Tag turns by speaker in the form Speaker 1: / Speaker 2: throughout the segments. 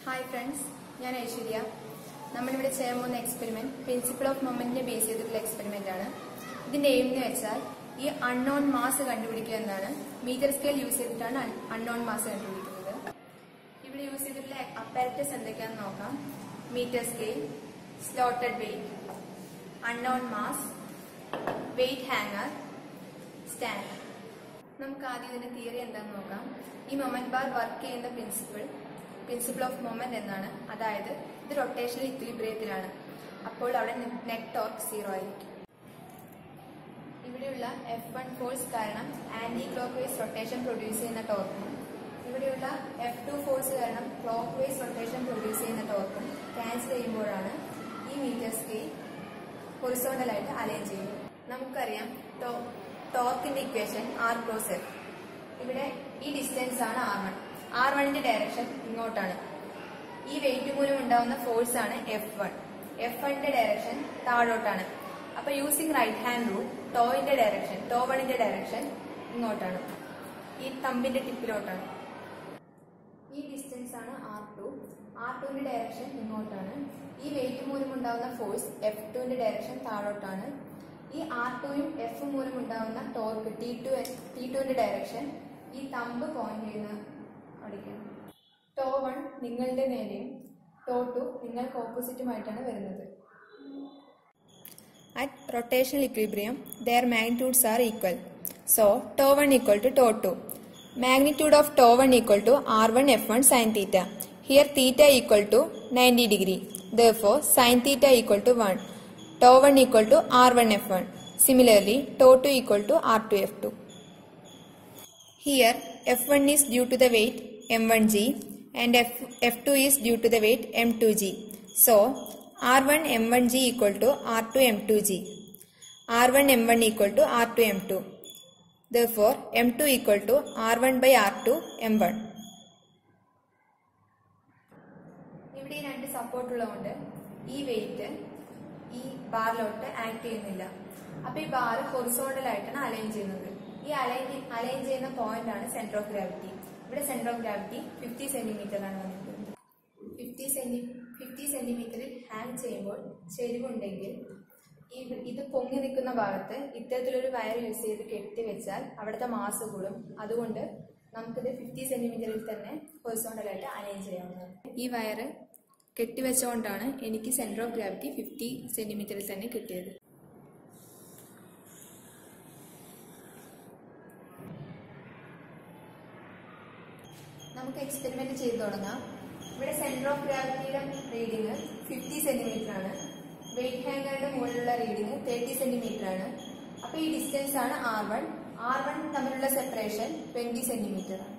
Speaker 1: Hi friends ഞാൻ ഐശ്വര്യ നമ്മളിവിടെ ചെയ്യാൻ പോകുന്ന എക്സ്പെരിമെന്റ് പ്രിൻസിപ്പിൾ ഓഫ് മൊമെന്റിനെ ബേസ് ചെയ്തിട്ടുള്ള എക്സ്പെരിമെന്റ് ആണ് ഇതിന്റെ എയിം എന്ന് വെച്ചാൽ ഈ അൺനോൺ മാസ് കണ്ടുപിടിക്കുക എന്നാണ് മീറ്റർ സ്കെയിൽ യൂസ് ചെയ്തിട്ടാണ് അൺനോൺ മാസ് കണ്ടുപിടിക്കുന്നത് ഇവിടെ യൂസ് ചെയ്തിട്ടുള്ള അപ്പാരറ്റസ് എന്തൊക്കെയാണെന്ന് നോക്കാം metre scale slotted weight unknown mass weight hanger stand നമുക്ക് ആദ്യം ഇതിന്റെ തിയറി എന്താണെന്ന് നോക്കാം ഈ മൊമെന്റ് ബാർ വർക്ക് ചെയ്യുന്ന പ്രിൻസിപ്പിൾ പ്രിൻസിപ്പിൾ ഓഫ് മൊമെന്റ് എന്നാണ് അതായത് ഇത് റൊട്ടേഷണൽ ഇക്വിലിബ്രിയത്തിലാണ് അപ്പോൾ അവിടെ നെറ്റ് ടോർക്ക് സീറോ ആയിരിക്കും ഇവിടെയുള്ള എഫ് വൺ ഫോഴ്സ് കാരണം clock vice rotation produce ചെയ്യുന്ന ടോർക്കും ഇവിടെയുള്ള എഫ് ടു ഫോഴ്സ് കാരണം ക്ലോക്ക് വൈസ് റൊട്ടേഷൻ പ്രൊഡ്യൂസ് ചെയ്യുന്ന ടോർക്കും ക്യാൻസൽ ചെയ്യുമ്പോഴാണ് ഈ മീറ്റർ സ്കെയിൽ ഹൊറിസോണ്ടലായിട്ട് അലൈൻ ചെയ്യുന്നത് നമുക്കറിയാം ടോർക്കിന്റെ ഇക്വേഷൻ ആർ ക്രോസ് എഫ് ഇവിടെ ഈ ഡിസ്റ്റൻസ് ആണ് ആർ വൺ ആർ വണ്ണിന്റെ ഡയറക്ഷൻ ഇങ്ങോട്ടാണ് ഈ വെയിറ്റ് മൂലം ഉണ്ടാവുന്ന ഫോഴ്സ് ആണ് എഫ് വൺ എഫ് വണ്ണിന്റെ ഡയറക്ഷൻ താഴോട്ടാണ് അപ്പൊ യൂസിങ് റൈറ്റ് ഹാൻഡ് റൂൾ ടോയിന്റെ ഡയറക്ഷൻ ടോ വണ്ണിന്റെ ഡയറക്ഷൻ ഇങ്ങോട്ടാണ് ഈ തമ്പിന്റെ ടിപ്പിലോട്ടാണ് ഈ ഡിസ്റ്റൻസ് ആണ് ആർ ടു ആർ ടുവിന്റെ ഡയറക്ഷൻ ഇങ്ങോട്ടാണ് ഈ വെയിറ്റ് മൂലം ഉണ്ടാകുന്ന ഫോഴ്സ് എഫ് ടുവിന്റെ ഡയറക്ഷൻ താഴോട്ടാണ് ഈ ആർ ടുയും എഫ് മൂലം ഉണ്ടാകുന്ന ടോർക്ക് ടി ടു ടി ടുവിന്റെ ഡയറക്ഷൻ ഈ തമ്പ് പോയിന്റ് ചെയ്യുന്ന അവിടേക്കാണ് ടോ വൺ നിങ്ങളുടെ നേരെയും ടോ ടു നിങ്ങൾക്ക് ഓപ്പോസിറ്റുമായിട്ടാണ് വരുന്നത് At rotational equilibrium, their magnitudes are equal. So, tau 1 equal to tau 2. Magnitude of tau 1 equal to r1 f1 sin theta. Here theta equal to 90 degree. Therefore, sin theta equal to 1. Tau 1 equal to r1 f1. Similarly, tau 2 equal to r2 f2. Here, f1 is due to the weight m1g and F, f2 is due to the weight m2g. So, r1 m1g equal to r2 m2g. r1 m1 equal to r2 m2. Therefore, m2 equal to r1 by r2 m1. ഇവിടെ ഈ രണ്ട് support ഉള്ളതുകൊണ്ട് ഈ wait ഈ ബാറിലോട്ട് act ചെയ്യുന്നില്ല അപ്പൊ ഈ bar horizontal ആയിട്ടാണ് അലൈൻ ചെയ്യുന്നത് ഈ അലൈൻ അലൈൻ ചെയ്യുന്ന പോയിന്റ് ആണ് സെന്റർ ഓഫ് ഗ്രാവിറ്റി ഇവിടെ സെന്റർ ഓഫ് ഗ്രാവിറ്റി ഫിഫ്റ്റി സെന്റിമീറ്ററാണ് വന്നിട്ടുള്ളത് ഫിഫ്റ്റി സെന്റി ഫിഫ്റ്റി സെന്റിമീറ്ററിൽ ഹാങ് ചെയ്യുമ്പോൾ ചെരിവുണ്ടെങ്കിൽ ഈ ഇത് പൊങ്ങി നിൽക്കുന്ന ഭാഗത്ത് ഇത്തരത്തിലൊരു വയർ യൂസ് ചെയ്ത് കെട്ടിവെച്ചാൽ അവിടുത്തെ മാസ് കൂടും അതുകൊണ്ട് നമുക്കിത് ഫിഫ്റ്റി സെന്റിമീറ്ററിൽ തന്നെ ഹൊറിസോണ്ടലായിട്ട് അലൈൻ ചെയ്യാവുന്നതാണ് ഈ വയർ കെട്ടിവെച്ചുകൊണ്ടാണ് എനിക്ക് സെന്റർ ഓഫ് ഗ്രാവിറ്റി ഫിഫ്റ്റി സെന്റിമീറ്ററിൽ തന്നെ കിട്ടിയത് നമുക്ക് എക്സ്പെരിമെന്റ് ചെയ്തു തുടങ്ങാം ഇവിടെ സെന്റർ ഓഫ് ഗ്രാവിറ്റിയുടെ റീഡിങ് ഫിഫ്റ്റി സെന്റിമീറ്റർ ആണ് വെയിറ്റ് ഹാങ്ങറുടെ മുകളിലുള്ള റീഡിങ് തേർട്ടി സെന്റിമീറ്റർ ആണ് അപ്പൊ ഈ ഡിസ്റ്റൻസ് ആണ് ആർ വൺ ആർ വൺ തമ്മിലുള്ള സെപ്പറേഷൻ ട്വന്റി സെന്റിമീറ്റർ ആണ്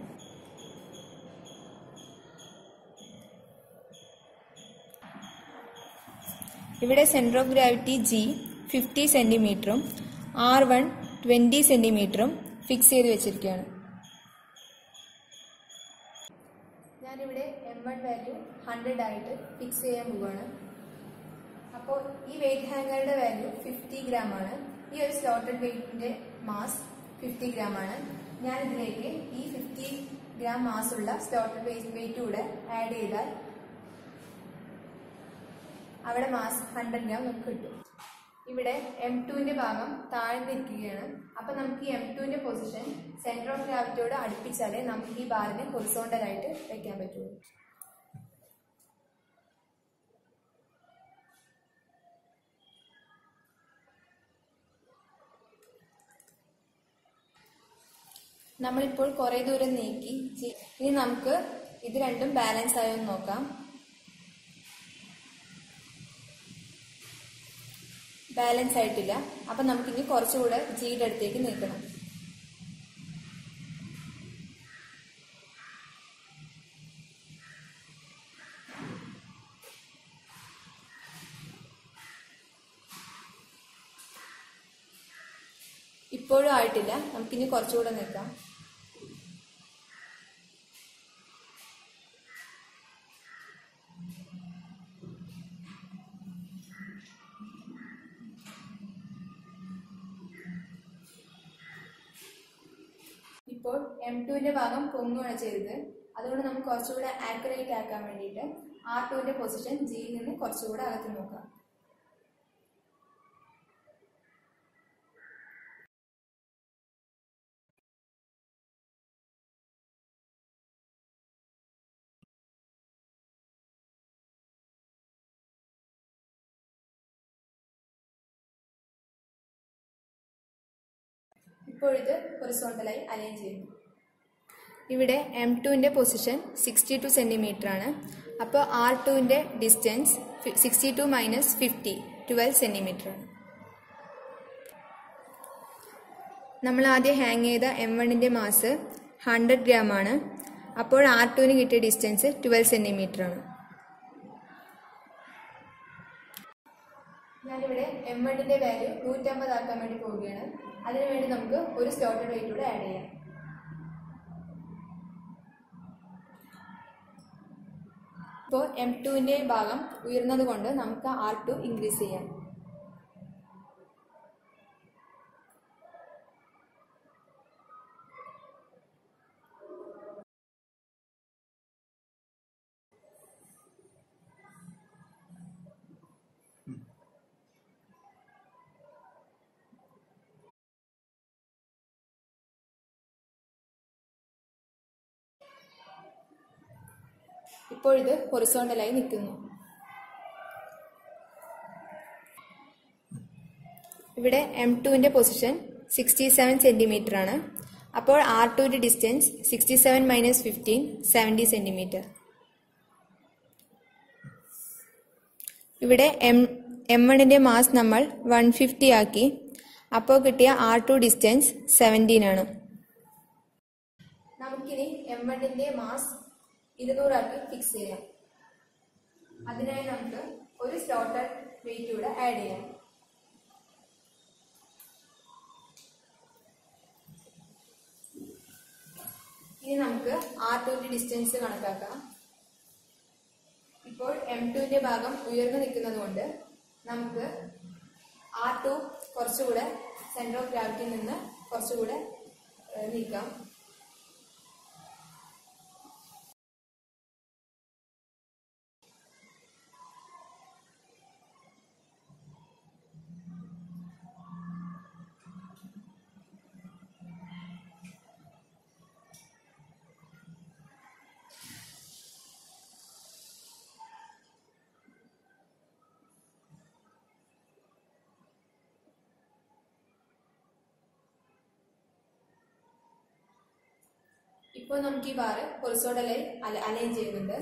Speaker 1: ഇവിടെ centre of gravity G fifty സെന്റിമീറ്ററും ആർ വൺ ട്വന്റി സെന്റിമീറ്ററും ഫിക്സ് ചെയ്ത് വെച്ചിരിക്കുകയാണ് ഞാനിവിടെ എം വൺ വാല്യൂ ഹൺഡ്രഡ് ആയിട്ട് ഫിക്സ് ചെയ്യാൻ പോവുകയാണ് അപ്പോൾ ഈ വെയിറ്റ് ഹാങ്ങറുടെ വാല്യൂ ഫിഫ്റ്റി ഗ്രാം ആണ് ഈ ഒരു സ്ലോട്ടഡ് വെയിറ്റിന്റെ മാസ് ഫിഫ്റ്റി ഗ്രാം ആണ് ഞാൻ ഇതിലേക്ക് ഈ ഫിഫ്റ്റി ഗ്രാം മാസ് ഉള്ള സ്ലോട്ടഡ് വെയിറ്റ് കൂടെ ആഡ് ചെയ്താൽ അവിടെ മാസ് ഹൺഡ്രഡ് ഗ്രാം നമുക്ക് കിട്ടും ഇവിടെ എം ടുവിന്റെ ഭാഗം താഴ്ന്നിരിക്കുകയാണ് അപ്പൊ നമുക്ക് ഈ എം ടുവിന്റെ പൊസിഷൻ സെന്റർ ഓഫ് ഗ്രാവിറ്റിയോട് അടുപ്പിച്ചാലേ നമുക്ക് ഈ ബാറിനെ ഹൊറിസോണ്ടൽ ആയിട്ട് വെക്കാൻ പറ്റുള്ളൂ നമ്മളിപ്പോൾ കുറെ ദൂരം നീക്കി ഇനി നമുക്ക് ഇത് രണ്ടും ബാലൻസ് ആയോ എന്ന് നോക്കാം ബാലൻസ് ആയിട്ടില്ല അപ്പൊ നമുക്കിനി കുറച്ചുകൂടെ ജിയുടെ അടുത്തേക്ക് നീക്കണം ഇപ്പോഴും ആയിട്ടില്ല നമുക്കിനി കുറച്ചുകൂടെ നിൽക്കാം ഇപ്പോൾ എം ടുവിന്റെ ഭാഗം പൊങ്ങുകയാണ് ചെയ്തത് അതുകൊണ്ട് നമുക്ക് കുറച്ചുകൂടെ ആക്യുറേറ്റ് ആക്കാൻ വേണ്ടിയിട്ട് ആർ ടുവിന്റെ പൊസിഷൻ ജിയിൽ നിന്ന് കുറച്ചുകൂടെ അകത്ത് നോക്കാം ഇപ്പോൾ ഇത് ഹൊറിസോണ്ടലായി അലൈൻ ചെയ്യുന്നു ഇവിടെ എം ടുവിൻ്റെ പൊസിഷൻ സിക്സ്റ്റി ടു സെൻറ്റിമീറ്റർ ആണ് അപ്പോൾ ആർ ടുവിൻ്റെ distance sixty two minus fifty twelve centimetre ആണ് നമ്മൾ ആദ്യം ഹാങ് ചെയ്ത എം വണ്ണിൻ്റെ മാസ് ഹൺഡ്രഡ് ഗ്രാം ആണ് അപ്പോൾ ആർ ടുവിന് കിട്ടിയ ഡിസ്റ്റൻസ് ട്വൽവ് സെൻറ്റിമീറ്റർ ആണ് ഞാനിവിടെ എം വണ്ണിൻ്റെ വാല്യൂ നൂറ്റമ്പത് ആക്കാൻ വേണ്ടി പോവുകയാണ് അതിനുവേണ്ടി നമുക്ക് ഒരു സ്ലോട്ടഡ് വെയിറ്റ് കൂടെ ആഡ് ചെയ്യാം ഇപ്പോൾ എം ടുവിൻ്റെ ഭാഗം ഉയർന്നത് കൊണ്ട് നമുക്ക് ആർ ടു ഇൻക്രീസ് ചെയ്യാം ഇപ്പോൾ ഇത് ഹൊറിസോണ്ടലായി നിൽക്കുന്നു ഇവിടെ എം ടുവിൻ്റെ പൊസിഷൻ സിക്സ്റ്റി സെവൻ സെൻറ്റിമീറ്റർ ആണ് അപ്പോൾ ആർ ടുവിൻ്റെ distance sixty seven minus fifteen seventy centimetre ഇവിടെ എം എം വണ്ണിൻ്റെ മാസ് നമ്മൾ വൺ ഫിഫ്റ്റി ആക്കി അപ്പോൾ കിട്ടിയ ആർ ടു ഡിസ്റ്റൻസ് സെവൻറ്റീൻ ആണ് നമുക്കിനി എം വണ്ണിൻ്റെ മാസ് ഇരുന്നൂറാക്കി ഫിക്സ് ചെയ്യാം അതിനായി നമുക്ക് ഒരു സ്ലോട്ടർ വെയിറ്റ് കൂടെ ആഡ് ചെയ്യാം ഇനി നമുക്ക് ആർ ടുവിന്റെ ഡിസ്റ്റൻസ് കണക്കാക്കാം ഇപ്പോൾ എം ടുവിന്റെ ഭാഗം ഉയർന്നു നിൽക്കുന്നത് കൊണ്ട് നമുക്ക് ആർ ടു കുറച്ചുകൂടെ സെന്റർ ഓഫ് ഗ്രാവിറ്റിയിൽ നിന്ന് കുറച്ചുകൂടെ ഏഹ്, നീക്കാം ഇപ്പോൾ നമുക്ക് ഈ ബാറ് ഹൊറിസോണ്ടലായി അലൈൻ ചെയ്യുന്നുണ്ട്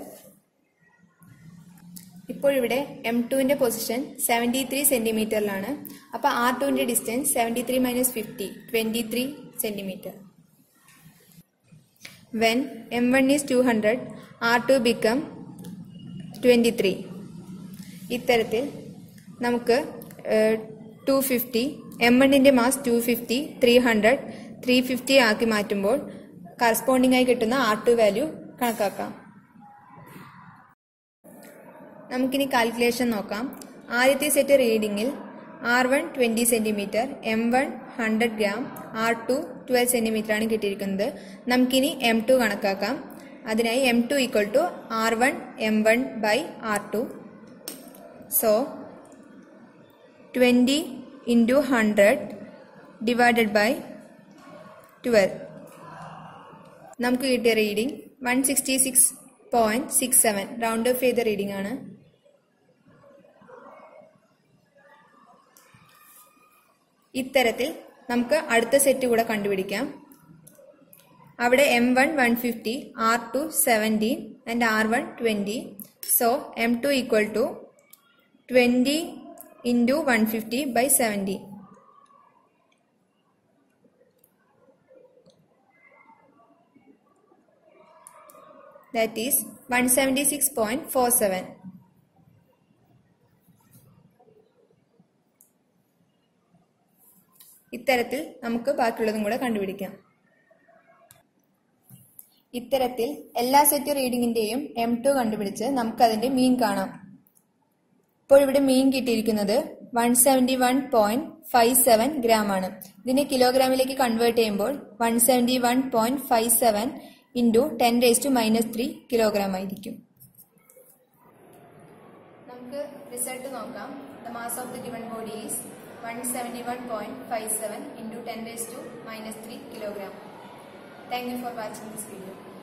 Speaker 1: ഇപ്പോൾ ഇവിടെ എം ടുവിന്റെ പൊസിഷൻ സെവൻറ്റി ത്രീ സെന്റിമീറ്ററിലാണ് അപ്പോൾ ആർ ടുവിന്റെ distance seventy three minus fifty twenty three centimetre when M one is two hundred R two become twenty three ഇത്തരത്തിൽ നമുക്ക് ടു ഫിഫ്റ്റി എം വണ്ണിന്റെ mass two fifty three hundred three fifty ആക്കി മാറ്റുമ്പോൾ corresponding ആയി കിട്ടുന്ന R to value കണക്കാക്കാം നമുക്കിനി calculation നോക്കാം ആദ്യത്തെ സെറ്റ് റീഡിങ്ങിൽ R one twenty centimetre M one hundred gram R two twelve centimetre ആണ് കിട്ടിയിരിക്കുന്നത് നമുക്കിനി എം ടു കണക്കാക്കാം അതിനായി M two equal to R one M one by R two so twenty into hundred divided by twelve നമുക്ക് കിട്ടിയ reading one sixty six point six seven round off ചെയ്ത reading ആണ് ഇത്തരത്തിൽ നമുക്ക് അടുത്ത സെറ്റ് കൂടെ കണ്ടുപിടിക്കാം അവിടെ M one one fifty R to seventeen and R one twenty so M two equal to twenty into one fifty by seventy that is 176.47. ഇത്തരത്തിൽ നമുക്ക് ബാക്കിയുള്ളതും കൂടെ കണ്ടുപിടിക്കാം ഇത്തരത്തിൽ എല്ലാ സെറ്റ് റീഡിങ്ങിന്റെയും എം ടു കണ്ടുപിടിച്ച് നമുക്ക് അതിന്റെ മീൻ കാണാം ഇപ്പോൾ ഇവിടെ മീൻ കിട്ടിയിരിക്കുന്നത് one seventy one point five seven gram ആണ് ഇതിനെ കിലോഗ്രാമിലേക്ക് കൺവേർട്ട് ചെയ്യുമ്പോൾ one seventy one point five seven into ten raise to minus three kilogram ആയിരിക്കും നമുക്ക് റിസൾട്ട് നോക്കാം the mass of the given body is one seventy one point five seven into ten raise to minus three kilogram thank you for watching this video